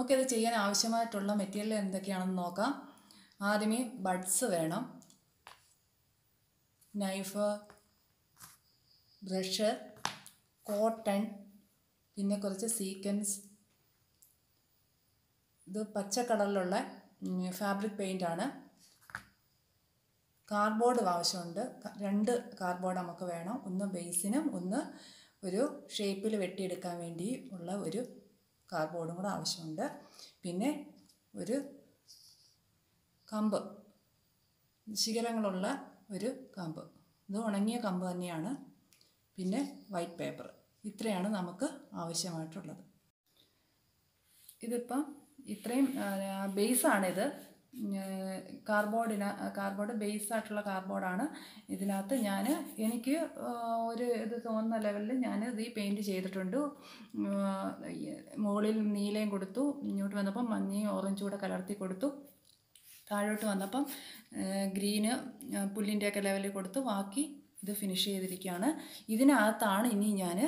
നമുക്കിത് ചെയ്യാൻ ആവശ്യമായിട്ടുള്ള മെറ്റീരിയൽ എന്തൊക്കെയാണെന്ന് നോക്കാം ആദ്യമേ ബഡ്സ് വേണം നൈഫ് ബ്രഷ് കോട്ടൺ പിന്നെ കുറച്ച് സീക്വൻസ് ഇത് പച്ച കളറിലുള്ള ഫാബ്രിക് പെയിൻ്റാണ് കാർഡ്ബോർഡ് ആവശ്യമുണ്ട് ക- രണ്ട് കാർഡ്ബോർഡ് നമുക്ക് വേണം ഒന്ന് ബേസിനും ഒന്ന് ഒരു ഷേപ്പിൽ വെട്ടിയെടുക്കാൻ വേണ്ടി ഉള്ള ഒരു കാർഡ്ബോർഡും കൂടെ ആവശ്യമുണ്ട് പിന്നെ ഒരു കമ്പ് ശിഖരങ്ങളുള്ള ഒരു കമ്പ് ഇത് ഉണങ്ങിയ കമ്പ് തന്നെയാണ് പിന്നെ വൈറ്റ് പേപ്പർ ഇത്രയാണ് നമുക്ക് ആവശ്യമായിട്ടുള്ളത് ഇതിപ്പം ഇത്രയും ബേസാണിത് കാർബോർഡിന കാർബോർഡ് ബേസ് ആയിട്ടുള്ള കാർബോർഡാണ് ഇതിനകത്ത് ഞാൻ എനിക്ക് ആ, ഒരു ഇത് തോന്നുന്ന ലെവലിൽ ഞാൻ ഇത് ഈ പെയിൻറ്റ് ചെയ്തിട്ടുണ്ട് ആ, ഈ മുകളിൽ നീലയും കൊടുത്തു ഇങ്ങോട്ട് വന്നപ്പം മഞ്ഞയും ഓറഞ്ചും കൂടെ കലർത്തി കൊടുത്തു താഴോട്ട് വന്നപ്പം ഗ്രീന് പുല്ലിൻ്റെയൊക്കെ ലെവലിൽ കൊടുത്ത് ബാക്കി ഇത് ഫിനിഷ് ചെയ്തിരിക്കുകയാണ് ഇതിനകത്താണ് ഇനി ഞാൻ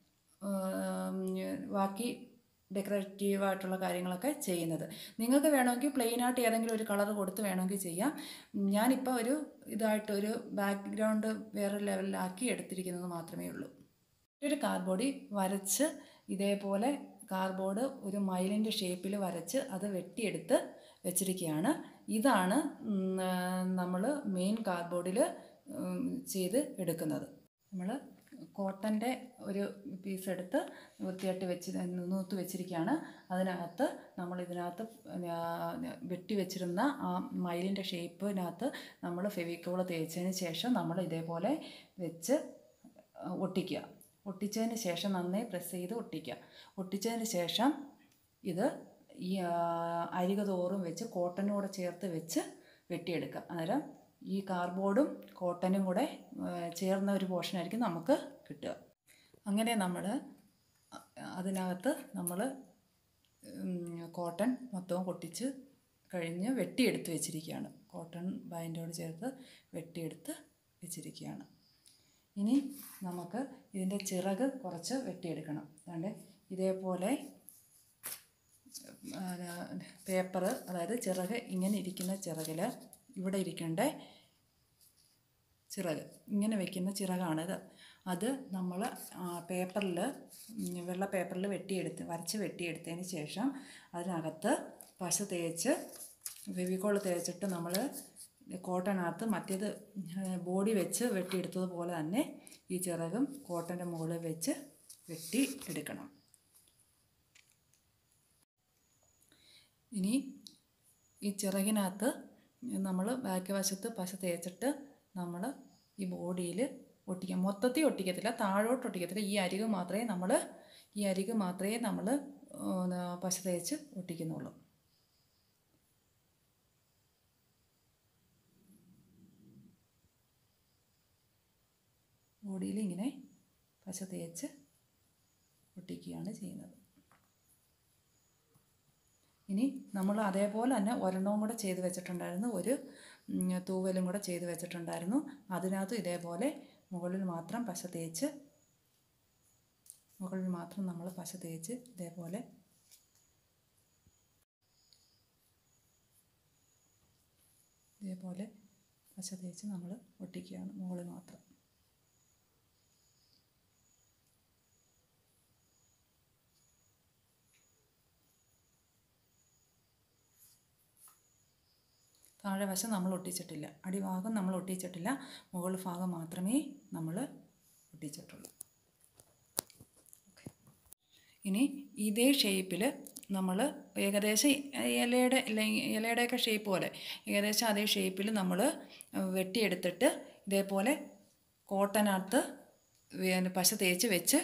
ബാക്കി ഡെക്കറേറ്റീവായിട്ടുള്ള കാര്യങ്ങളൊക്കെ ചെയ്യുന്നത് നിങ്ങൾക്ക് വേണമെങ്കിൽ പ്ലെയിനായിട്ട് ഏതെങ്കിലും ഒരു കളർ കൊടുത്ത് വേണമെങ്കിൽ ചെയ്യാം ഞാനിപ്പോൾ ഒരു ഇതായിട്ട് ഒരു ബാക്ക്ഗ്രൗണ്ട് വേറെ ലെവലിലാക്കി എടുത്തിരിക്കുന്നത് മാത്രമേ ഉള്ളൂ ഒരു കാർഡ്ബോർഡിൽ വരച്ച് ഇതേപോലെ കാർഡ്ബോർഡ് ഒരു മയിലിൻ്റെ ഷേപ്പിൽ വരച്ച് അത് വെട്ടിയെടുത്ത് വെച്ചിരിക്കുകയാണ് ഇതാണ് നമ്മൾ മെയിൻ കാർഡ്ബോർഡിൽ ചെയ്ത് എടുക്കുന്നത് നമ്മൾ കോട്ടൻ്റെ ഒരു പീസ് എടുത്ത് വൃത്തിയായിട്ട് വെച്ച് നൂത്ത് വെച്ചിരിക്കുകയാണ് അതിനകത്ത് നമ്മൾ ഇതിനകത്ത് ആ, വെട്ടി വെച്ചിരുന്ന ആ മയിലിൻ്റെ ഷേപ്പിനകത്ത് നമ്മൾ ഫെവിക്കോള് തേച്ചതിന് ശേഷം നമ്മൾ ഇതേപോലെ വെച്ച് ഒട്ടിക്കുക ഒട്ടിച്ചതിന് ശേഷം നന്നായി പ്രസ് ചെയ്ത് ഒട്ടിക്കുക ഒട്ടിച്ചതിന് ശേഷം ഇത് ഈ ആ, അരിക തോറും വെച്ച് കോട്ടനും കൂടെ ചേർത്ത് വെച്ച് വെട്ടിയെടുക്കുക അന്നേരം ഈ കാർഡ്ബോർഡും കോട്ടനും കൂടെ ആ, ചേർന്ന ഒരു പോർഷനായിരിക്കും നമുക്ക് കിട്ടുക അങ്ങനെ നമ്മൾ അതിനകത്ത് നമ്മൾ കോട്ടൺ മൊത്തവും പൊട്ടിച്ച് കഴിഞ്ഞ് വെട്ടിയെടുത്ത് വെച്ചിരിക്കുകയാണ് കോട്ടൺ ബൈൻഡോട് ചേർത്ത് വെട്ടിയെടുത്ത് വെച്ചിരിക്കുകയാണ് ഇനി നമുക്ക് ഇതിൻ്റെ ചിറക് കുറച്ച് വെട്ടിയെടുക്കണം അതുകൊണ്ട് ഇതേപോലെ പേപ്പർ അതായത് ചിറക് ഇങ്ങനെ ഇരിക്കുന്ന ചിറകിൽ ഇവിടെ ഇരിക്കേണ്ട ചിറക് ഇങ്ങനെ വെക്കുന്ന ചിറകാണിത് അത് നമ്മൾ പേപ്പറിൽ വെള്ള പേപ്പറിൽ വെട്ടിയെടുത്ത് വരച്ച് വെട്ടിയെടുത്തതിന് ശേഷം അതിനകത്ത് പശ തേച്ച് ഫെവിക്കോൾ തേച്ചിട്ട് നമ്മൾ കോട്ടനകത്ത് മറ്റേത് ബോഡി വെച്ച് വെട്ടിയെടുത്തതുപോലെ തന്നെ ഈ ചിറകും കോട്ടൻ്റെ മുകളിൽ വെച്ച് വെട്ടി എടുക്കണം ഇനി ഈ ചിറകിനകത്ത് നമ്മൾ ബാക്ക് വശത്ത് പശ തേച്ചിട്ട് നമ്മൾ ഈ ബോഡിയിൽ ഒട്ടിക്കാം മൊത്തത്തിൽ ഒട്ടിക്കത്തില്ല താഴോട്ട് ഒട്ടിക്കത്തില്ല ഈ അരിക് മാത്രമേ നമ്മൾ ഈ അരിക് മാത്രമേ നമ്മൾ പശ തേച്ച് ഒട്ടിക്കുന്നുള്ളൂ ബോഡിയിൽ ഇങ്ങനെ പശ തേച്ച് ഒട്ടിക്കുകയാണ് ചെയ്യുന്നത് ഇനി നമ്മൾ അതേപോലെ തന്നെ ഒരെണ്ണവും കൂടെ ചെയ്ത് വെച്ചിട്ടുണ്ടായിരുന്നു ഒരു ഉം, തൂവലും കൂടെ ചെയ്ത് വെച്ചിട്ടുണ്ടായിരുന്നു അതിനകത്ത് ഇതേപോലെ മുകളിൽ മാത്രം പശ തേച്ച് മുകളിൽ മാത്രം നമ്മൾ പശ തേച്ച് ഇതേപോലെ ഇതേപോലെ പശ തേച്ച് നമ്മൾ ഒട്ടിക്കുകയാണ് മുകളിൽ മാത്രം താഴെ വശം നമ്മൾ ഒട്ടിച്ചിട്ടില്ല അടിഭാഗം നമ്മൾ ഒട്ടിച്ചിട്ടില്ല മുകൾ ഭാഗം മാത്രമേ നമ്മൾ ഒട്ടിച്ചിട്ടുള്ളൂ ഇനി ഇതേ ഷേപ്പിൽ നമ്മൾ ഏകദേശം ഇലയുടെ ഇല- ഇലയുടെയൊക്കെ ഷേപ്പ് പോലെ ഏകദേശം അതേ ഷേപ്പിൽ നമ്മൾ വെട്ടിയെടുത്തിട്ട് ഇതേപോലെ കോട്ടനകത്ത് വേ- പശ തേച്ച് വെച്ച്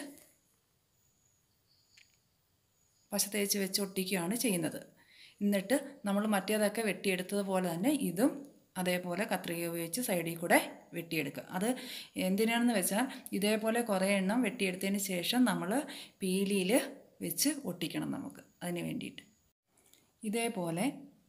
പശ തേച്ച് വെച്ച് ഒട്ടിക്കുകയാണ് ചെയ്യുന്നത് എന്നിട്ട് നമ്മൾ മറ്റേതൊക്കെ വെട്ടിയെടുത്തതുപോലെ തന്നെ ഇതും അതേപോലെ കത്രിക ഉപയോഗിച്ച് സൈഡിൽ കൂടെ വെട്ടിയെടുക്കുക അത് എന്തിനാണെന്ന് വെച്ചാൽ ഇതേപോലെ കുറേ എണ്ണം വെട്ടിയെടുത്തതിന് ശേഷം നമ്മൾ പീലിയിൽ വെച്ച് ഒട്ടിക്കണം നമുക്ക് അതിന് വേണ്ടിയിട്ട് ഇതേപോലെ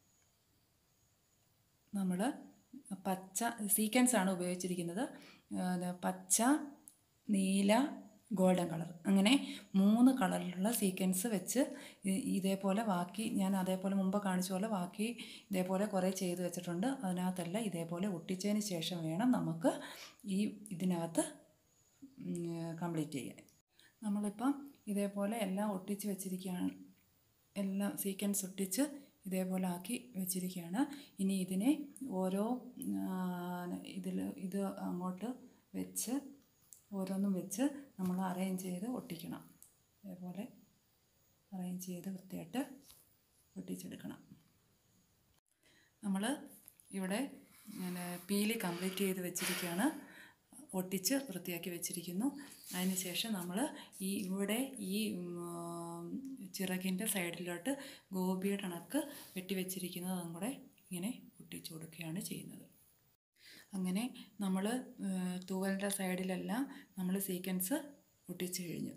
നമ്മൾ പച്ച സീക്വൻസ് ആണ് ഉപയോഗിച്ചിരിക്കുന്നത് ആ, പച്ച നീല ഗോൾഡൻ കളർ അങ്ങനെ മൂന്ന് കളറിലുള്ള സീക്വൻസ് വെച്ച് ഇ- ഇതേപോലെ ബാക്കി ഞാൻ അതേപോലെ മുമ്പ് കാണിച്ച പോലെ ബാക്കി ഇതേപോലെ കുറേ ചെയ്ത് വെച്ചിട്ടുണ്ട് അതിനകത്തെല്ലാം ഇതേപോലെ ഒട്ടിച്ചതിന് ശേഷം വേണം നമുക്ക് ഈ ഇതിനകത്ത് കംപ്ലീറ്റ് ചെയ്യാൻ നമ്മളിപ്പം ഇതേപോലെ എല്ലാം ഒട്ടിച്ച് വെച്ചിരിക്കുകയാണ് എല്ലാം സീക്വൻസ് ഒട്ടിച്ച് ഇതേപോലെ ആക്കി വെച്ചിരിക്കുകയാണ് ഇനി ഇതിനെ ഓരോ ഇതിൽ ഇത് അങ്ങോട്ട് വെച്ച് ഓരോന്നും വെച്ച് നമ്മൾ അറേഞ്ച് ചെയ്ത് ഒട്ടിക്കണം ഇതേപോലെ അറേഞ്ച് ചെയ്ത് വൃത്തിയായിട്ട് ഒട്ടിച്ചെടുക്കണം നമ്മൾ ഇവിടെ പിന്നെ പീലി കംപ്ലീറ്റ് ചെയ്ത് വെച്ചിരിക്കുകയാണ് ഒട്ടിച്ച് വൃത്തിയാക്കി വെച്ചിരിക്കുന്നു അതിന് ശേഷം നമ്മൾ ഈ ഇവിടെ ഈ ഉം, ചിറകിൻ്റെ സൈഡിലോട്ട് ഗോപിയുടെ കണക്ക് വെട്ടി വെച്ചിരിക്കുന്നതും കൂടെ ഇങ്ങനെ ഒട്ടിച്ചു കൊടുക്കുകയാണ് ചെയ്യുന്നത് അങ്ങനെ നമ്മൾ തൂവലിൻ്റെ സൈഡിലെല്ലാം നമ്മൾ സീക്വൻസ് ഒട്ടിച്ചു കഴിഞ്ഞു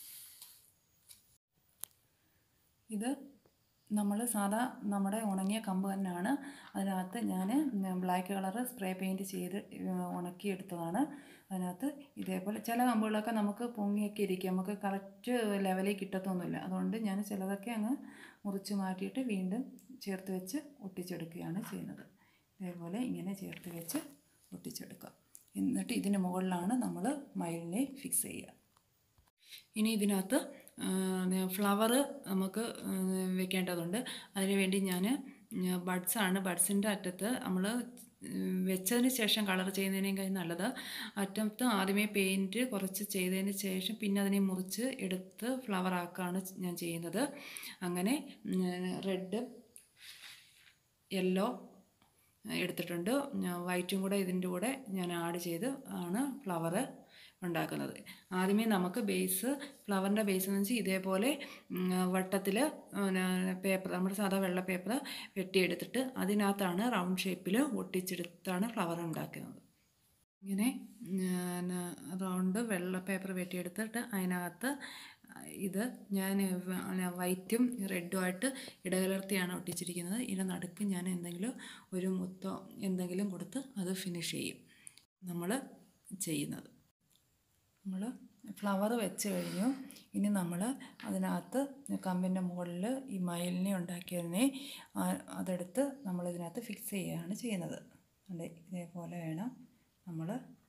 ഇത് നമ്മൾ സാധാ നമ്മുടെ ഉണങ്ങിയ കമ്പ് തന്നെയാണ് അതിനകത്ത് ഞാൻ ബ്ലാക്ക് കളർ സ്പ്രേ പെയിൻറ്റ് ചെയ്ത് ഉണക്കിയെടുത്തതാണ് അതിനകത്ത് ഇതേപോലെ ചില കമ്പുകളൊക്കെ നമുക്ക് പൊങ്ങിയൊക്കെ ഇരിക്കും നമുക്ക് കറക്റ്റ് ലെവലിൽ കിട്ടത്തൊന്നുമില്ല അതുകൊണ്ട് ഞാൻ ചിലതൊക്കെ അങ്ങ് മുറിച്ച് മാറ്റിയിട്ട് വീണ്ടും ചേർത്ത് വെച്ച് ഒട്ടിച്ചെടുക്കുകയാണ് ചെയ്യുന്നത് ഇതേപോലെ ഇങ്ങനെ ചേർത്ത് വെച്ച് ഒട്ടിച്ചെടുക്കുക എന്നിട്ട് ഇതിന് മുകളിലാണ് നമ്മൾ മയിലിനെ ഫിക്സ് ചെയ്യുക ഇനി ഇതിനകത്ത് ഫ്ലവർ നമുക്ക് ആ, വെക്കേണ്ടതുണ്ട് അതിന് വേണ്ടി ഞാൻ ബഡ്സാണ് ബഡ്സിൻ്റെ അറ്റത്ത് നമ്മൾ വെച്ചതിന് ശേഷം കളർ ചെയ്യുന്നതിനേക്കാൾ നല്ലത് അറ്റത്ത് ആദ്യമേ പെയിൻറ്റ് കുറച്ച് ചെയ്തതിന് ശേഷം പിന്നെ അതിനെ മുറിച്ച് എടുത്ത് ഫ്ലവർ ആക്കുകയാണ് ഞാൻ ചെയ്യുന്നത് അങ്ങനെ റെഡ് യെല്ലോ എടുത്തിട്ടുണ്ട് വൈറ്റും കൂടെ ഇതിൻ്റെ കൂടെ ഞാൻ ആഡ് ചെയ്ത് ആണ് ഫ്ലവർ ഉണ്ടാക്കുന്നത് ആദ്യമേ നമുക്ക് ബേസ് ഫ്ലവറിൻ്റെ ബേസ് എന്ന് വെച്ചാൽ ഇതേപോലെ വട്ടത്തിൽ പേപ്പർ നമ്മുടെ സാധാ വെള്ള പേപ്പർ വെട്ടിയെടുത്തിട്ട് അതിനകത്താണ് റൗണ്ട് ഷേപ്പിൽ ഒട്ടിച്ചെടുത്താണ് ഫ്ലവർ ഉണ്ടാക്കുന്നത് ഇങ്ങനെ റൗണ്ട് വെള്ള പേപ്പർ വെട്ടിയെടുത്തിട്ട് അതിനകത്ത് ഇത് ഞാൻ വൈറ്റും റെഡുമായിട്ട് ഇടകലർത്തിയാണ് ഒട്ടിച്ചിരിക്കുന്നത് ഇതിൻ്റെ നടുക്ക് ഞാൻ എന്തെങ്കിലും ഒരു മുത്തോ എന്തെങ്കിലും കൊടുത്ത് അത് ഫിനിഷ് ചെയ്യും നമ്മൾ ചെയ്യുന്നത് നമ്മൾ ഫ്ലവർ വെച്ച് കഴിഞ്ഞു ഇനി നമ്മൾ അതിനകത്ത് കമ്പിൻ്റെ മുകളിൽ ഈ മയിലിനെ ഉണ്ടാക്കിയതിനെ ആ, അതെടുത്ത് നമ്മൾ ഇതിനകത്ത് ഫിക്സ് ചെയ്യുകയാണ് ചെയ്യുന്നത് അതെ ഇതേപോലെ വേണം നമ്മൾ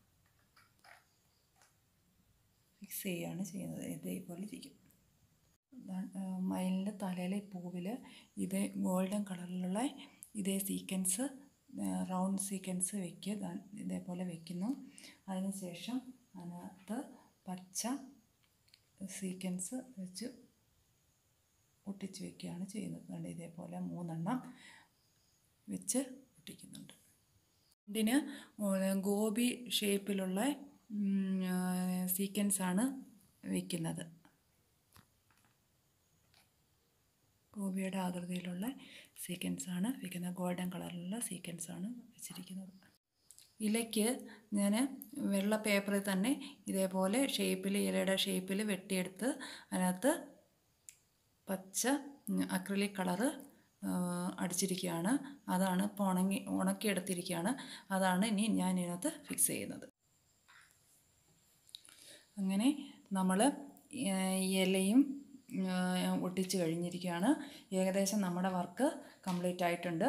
ഫിക്സ് ചെയ്യുകയാണ് ചെയ്യുന്നത് ഇതേപോലെ ഇരിക്കും മയിലിൻ്റെ തലയിലെ പൂവിൽ ഇതേ ഗോൾഡൻ കളറിലുള്ള ഇതേ സീക്വൻസ് റൗണ്ട് സീക്വൻസ് വെക്കുക ദാ ഇതേപോലെ വെക്കുന്നു അതിന് ശേഷം അതിനകത്ത് പച്ച സീക്വൻസ് വെച്ച് ഒട്ടിച്ച് വെക്കുകയാണ് ചെയ്യുന്നത് കണ്ട് ഇതേപോലെ മൂന്നെണ്ണം വെച്ച് ഒട്ടിക്കുന്നുണ്ട് ഇതിന് ഗോപി ഷേപ്പിലുള്ള സീക്വൻസാണ് വയ്ക്കുന്നത് ഗോപിയുടെ ആകൃതിയിലുള്ള സീക്വൻസാണ് വയ്ക്കുന്നത് ഗോൾഡൻ കളറിലുള്ള സീക്വൻസാണ് വെച്ചിരിക്കുന്നത് ഇലയ്ക്ക് ഞാൻ വെള്ള പേപ്പറിൽ തന്നെ ഇതേപോലെ ഷേപ്പിൽ ഇലയുടെ ഷേപ്പിൽ വെട്ടിയെടുത്ത് അതിനകത്ത് പച്ച അക്രിലിക് കളറ് അടിച്ചിരിക്കുകയാണ് അതാണ് ഇപ്പോൾ ഉണങ്ങി ഉണക്കിയെടുത്തിരിക്കുകയാണ് അതാണ് ഇനി ഞാൻ ഇതിനകത്ത് ഫിക്സ് ചെയ്യുന്നത് അങ്ങനെ നമ്മൾ ഇലയും ഒട്ടിച്ച് കഴിഞ്ഞിരിക്കുകയാണ് ഏകദേശം നമ്മുടെ വർക്ക് കംപ്ലീറ്റ് ആയിട്ടുണ്ട്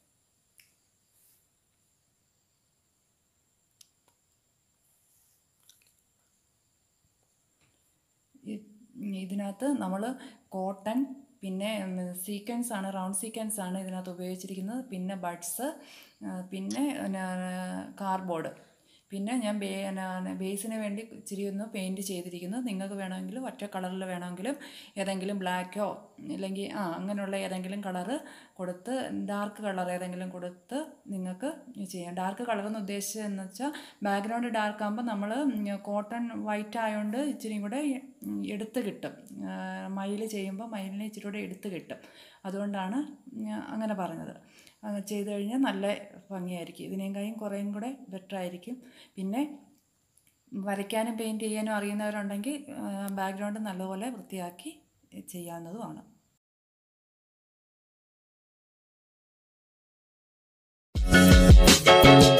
ഇ- ഇതിനകത്ത് നമ്മൾ കോട്ടൺ പിന്നെ സീക്വൻസ് ആണ് റൗണ്ട് സീക്വൻസ് ആണ് ഇതിനകത്ത് ഉപയോഗിച്ചിരിക്കുന്നത് പിന്നെ ബഡ്സ് പിന്നെ കാർബോർഡ് പിന്നെ ഞാൻ ബേ ബേസിന് വേണ്ടി ഇച്ചിരി ഒന്ന് പെയിൻറ്റ് ചെയ്തിരിക്കുന്നു നിങ്ങൾക്ക് വേണമെങ്കിൽ ഒറ്റ കളറിൽ വേണമെങ്കിലും ഏതെങ്കിലും ബ്ലാക്കോ അല്ലെങ്കിൽ ആ അങ്ങനെയുള്ള ഏതെങ്കിലും കളറ് കൊടുത്ത് ഡാർക്ക് കളർ ഏതെങ്കിലും കൊടുത്ത് നിങ്ങൾക്ക് ചെയ്യാം ഡാർക്ക് കളർ എന്ന് ഉദ്ദേശിച്ചതെന്ന് വെച്ചാൽ ബാക്ക്ഗ്രൗണ്ട് ഡാർക്ക് ആകുമ്പോൾ നമ്മൾ കോട്ടൺ വൈറ്റ് ആയതുകൊണ്ട് ഇച്ചിരി കൂടെ ഉം, എടുത്ത് കിട്ടും മയിൽ ചെയ്യുമ്പോൾ മയിലിനെ ഇച്ചിരി കൂടെ എടുത്ത് കിട്ടും അതുകൊണ്ടാണ് ഞാൻ അങ്ങനെ പറഞ്ഞത് അത് ചെയ്ത് കഴിഞ്ഞാൽ നല്ല ഭംഗിയായിരിക്കും ഇതിനേക്കാളും കുറേയും കൂടെ ബെറ്റർ ആയിരിക്കും പിന്നെ വരയ്ക്കാനും പെയിൻറ്റ് ചെയ്യാനും അറിയുന്നവരുണ്ടെങ്കിൽ ബാക്ക്ഗ്രൗണ്ട് നല്ലപോലെ വൃത്തിയാക്കി ചെയ്യാവുന്നതുമാണ് Thank